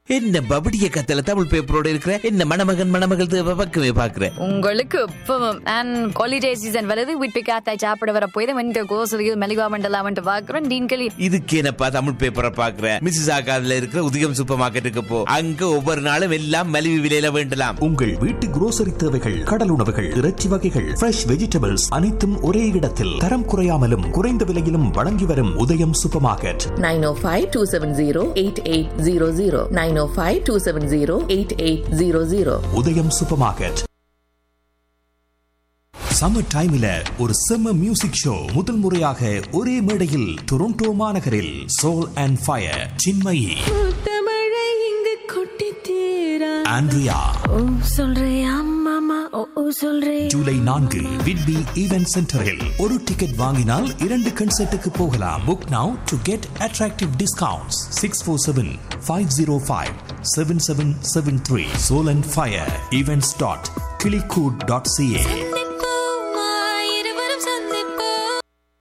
என்ன பபடிய கத்தல தமிழ் பேப்பரோட இருக்கிற என்ன மணமகன் மணமகள் தேவை பக்கமே பாக்குற உங்களுக்கு இப்பவும் அண்ட் ஹாலிடே சீசன் வருது வீட்டு காத்தாய் சாப்பிட வர போய் இந்த கோசலியில் மெலிவா மண்டலாமன்ட்டு பார்க்குறோம் டீன்களி இதுக்கு என்னப்பா தமிழ் பேப்பரை பாக்குற மிஸ்ஸஸ் ஆகாதுல இருக்கிற உதயம் சூப்பர் மார்க்கெட்டுக்கு போ அங்க ஒவ்வொரு நாளும் எல்லாம் மலிவு விலையில வேண்டலாம் உங்கள் வீட்டு குரோசரி தேவைகள் கடல் உணவுகள் இறைச்சி வகைகள் ஃப்ரெஷ் வெஜிடபிள்ஸ் அனைத்தும் ஒரே இடத்தில் தரம் குறையாமலும் குறைந்த விலையிலும் வழங்கி வரும் உதயம் சூப்பர் மார்க்கெட் 905-270-8800 905-270-8800 உதயம் சூப்பர் மார்க்கெட் சம்மர் டைம்ல ஒரு செம்ம மியூசிக் ஷோ முதல் முறையாக ஒரே மேடையில் டொரண்டோ மாநகரில் சோல் அண்ட் ஃபயர் சின்மயி தமிழை இங்கு கொட்டி தீரா ஆண்ட்ரியா ஓ சொல்றியா மாமா ஓ ஓ சொல்றே ஜூலை நான்கு விட்பி ஈவென்ட் சென்டரில் ஒரு டிக்கெட் வாங்கினால் இரண்டு கன்சர்ட்டுக்கு போகலாம் book now to get attractive discounts six four seven five zero five seven seven seven three soul and fire events dot கிளிகூட் டாட் சிஏ சந்திப்போமா இருவரும் சந்திப்போம்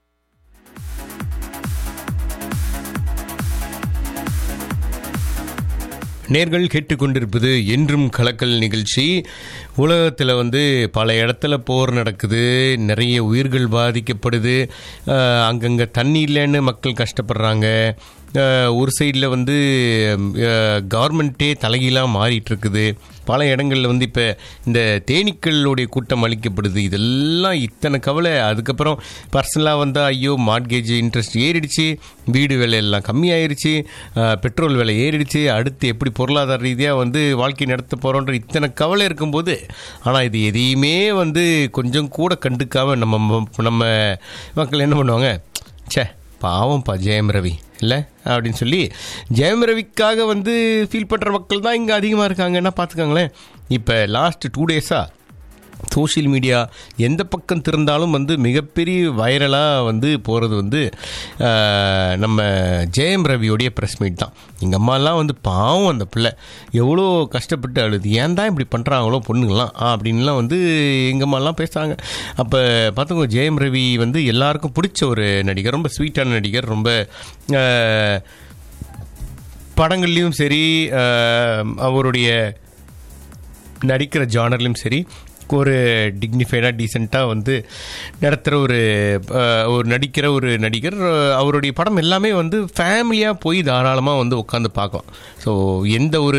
நேர்கள் கேட்டுக்கொண்டிருப்பது என்றும் கலக்கல் நிகழ்ச்சி உலகத்தில் வந்து பல இடத்துல போர் நடக்குது நிறைய உயிர்கள் பாதிக்கப்படுது அஹ், அங்கங்க தண்ணி இல்லைன்னு மக்கள் கஷ்டப்படுறாங்க அஹ், ஒரு சைடில் வந்து கவர்மெண்ட்டே தலைகீழாக மாறிட்டு இருக்குது பல இடங்களில் வந்து இப்போ இந்த தேனீக்களுடைய கூட்டம் அளிக்கப்படுது இதெல்லாம் இத்தனை கவலை அதுக்கப்புறம் பர்சனலாக வந்தால் ஐயோ மார்கேஜ் இன்ட்ரெஸ்ட் ஏறிடுச்சு வீடு விலை எல்லாம் கம்மியாயிருச்சு அஹ், பெட்ரோல் விலை ஏறிடுச்சு அடுத்து எப்படி பொருளாதார ரீதியாக வந்து வாழ்க்கை நடத்த போகிறோன்ற இத்தனை கவலை இருக்கும்போது ஆனால் இது எதையுமே வந்து கொஞ்சம் கூட கண்டுக்காம நம்ம ம- நம்ம மக்கள் என்ன பண்ணுவாங்க ச்சே பாவம்ப்பா ஜெயம் ரவி இல்லை அப்படின்னு சொல்லி ஜெயம் ரவிக்காக வந்து ஃபீல் பண்ணுற மக்கள் தான் இங்கே அதிகமாக இருக்காங்கன்னா பார்த்துக்கோங்களேன் இப்போ லாஸ்ட் டூ டேஸாக சோஷியல் மீடியா எந்த பக்கம் திறந்தாலும் வந்து மிகப்பெரிய வைரலாக வந்து போகிறது வந்து ஆஹ், நம்ம ஜெயம் ரவியோடைய ப்ரெஸ் மீட் தான் எங்கள் அம்மாலாம் வந்து பாவம் அந்த பிள்ளை எவ்வளோ கஷ்டப்பட்டு அழுது ஏன் தான் இப்படி பண்ணுறாங்களோ பொண்ணுங்களாம் அப்படின்லாம் வந்து எங்கள் அம்மாலாம் பேசுகிறாங்க அப்போ பார்த்துக்கோ ஜெயம் ரவி வந்து எல்லாருக்கும் பிடிச்ச ஒரு நடிகர் ரொம்ப ஸ்வீட்டான நடிகர் ரொம்ப ஆஹ், படங்கள்லேயும் சரி ஆஹ், அவருடைய நடிக்கிற ஜானர்லையும் சரி ஒரு டிக்னிஃபைடாக டீசெண்டாக வந்து நடத்துகிற ஒரு அஹ், ஒரு நடிக்கிற ஒரு நடிகர் அஹ், அவருடைய படம் எல்லாமே வந்து ஃபேமிலியாக போய் தாராளமாக வந்து உட்காந்து பார்க்கலாம் ஸோ எந்த ஒரு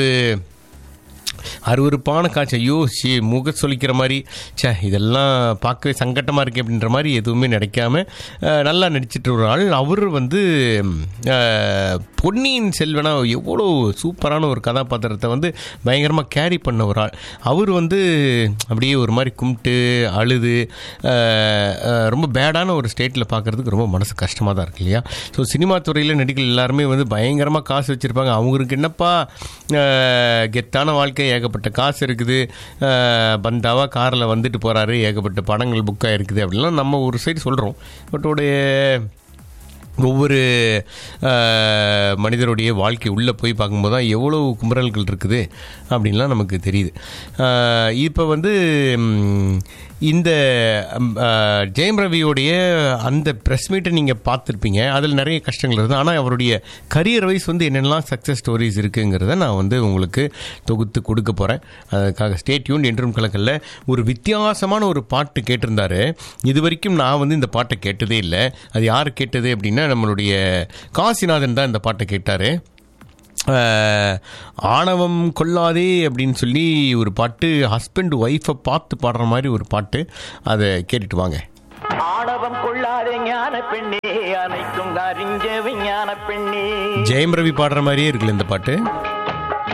அருவருப்பான காட்சி ஐயோ சி முக சொல்லிக்கிற மாதிரி ச்சே இதெல்லாம் பார்க்கவே சங்கட்டமாக இருக்கு அப்படின்ற மாதிரி எதுவுமே நினைக்காம அஹ், நல்லா நடிச்சிட்டு ஒரு ஆள் அவர் வந்து அஹ், பொன்னியின் செல்வனா எவ்வளோ சூப்பரான ஒரு கதாபாத்திரத்தை வந்து பயங்கரமாக கேரி பண்ண ஒரு ஆள் அவர் வந்து அப்படியே ஒரு மாதிரி கும்பிட்டு அழுது அஹ், அஹ், ரொம்ப பேடான ஒரு ஸ்டேட்டில் பார்க்குறதுக்கு ரொம்ப மனசு கஷ்டமாக தான் இருக்கு இல்லையா ஸோ சினிமா துறையில் நடிகர்கள் எல்லாருமே வந்து பயங்கரமாக காசு வச்சுருப்பாங்க அவங்களுக்கு என்னப்பா அஹ், கெத்தான வாழ்க்கை ஏகப்பட்ட காசு இருக்குது அஹ், பந்தாவா காரில் வந்துட்டு போகிறாரு ஏகப்பட்ட படங்கள் புக் ஆகிருக்குது அப்படின்லாம் நம்ம ஒரு சைடு சொல்கிறோம் பட் உடைய ஒவ்வொரு அஹ், மனிதருடைய வாழ்க்கை உள்ளே போய் பார்க்கும்போது தான் எவ்வளோ குமுறல்கள் இருக்குது அப்படின்லாம் நமக்கு தெரியுது இப்போ வந்து ம், இந்த ம், அஹ், ஜெயம் ரவியோடைய அந்த ப்ரெஸ் மீட்டை நீங்கள் பார்த்துருப்பீங்க அதில் நிறைய கஷ்டங்கள் இருக்குது ஆனால் அவருடைய கரியர் வைஸ் வந்து என்னென்னலாம் சக்ஸஸ் ஸ்டோரிஸ் இருக்குங்கிறத நான் வந்து உங்களுக்கு தொகுத்து கொடுக்க போகிறேன் அதுக்காக ஸ்டேட்யூன் என்றும் கலக்கல்ல ஒரு வித்தியாசமான ஒரு பாட்டு கேட்டிருந்தாரு இது வரைக்கும் நான் வந்து இந்த பாட்டை கேட்டதே இல்லை அது யார் கேட்டது அப்படின்னா நம்மளுடைய காசிநாதன் தான் இந்த பாட்டை கேட்டார் ஆணவம் கொள்ளாதே அப்படின்னு சொல்லி ஒரு பாட்டு ஹஸ்பண்ட் ஒய்ஃபை பார்த்து பாடுற மாதிரி ஒரு பாட்டு அதை கேட்டுட்டு வாங்க ஆணவம் கொள்ளாத ஞான பெண்ணே அனைத்தும் அறிஞ்ச விஞ்ஞான பெண்ணே ஜெயம் ரவி பாடுற மாதிரியே இருக்குல்ல இந்த பாட்டு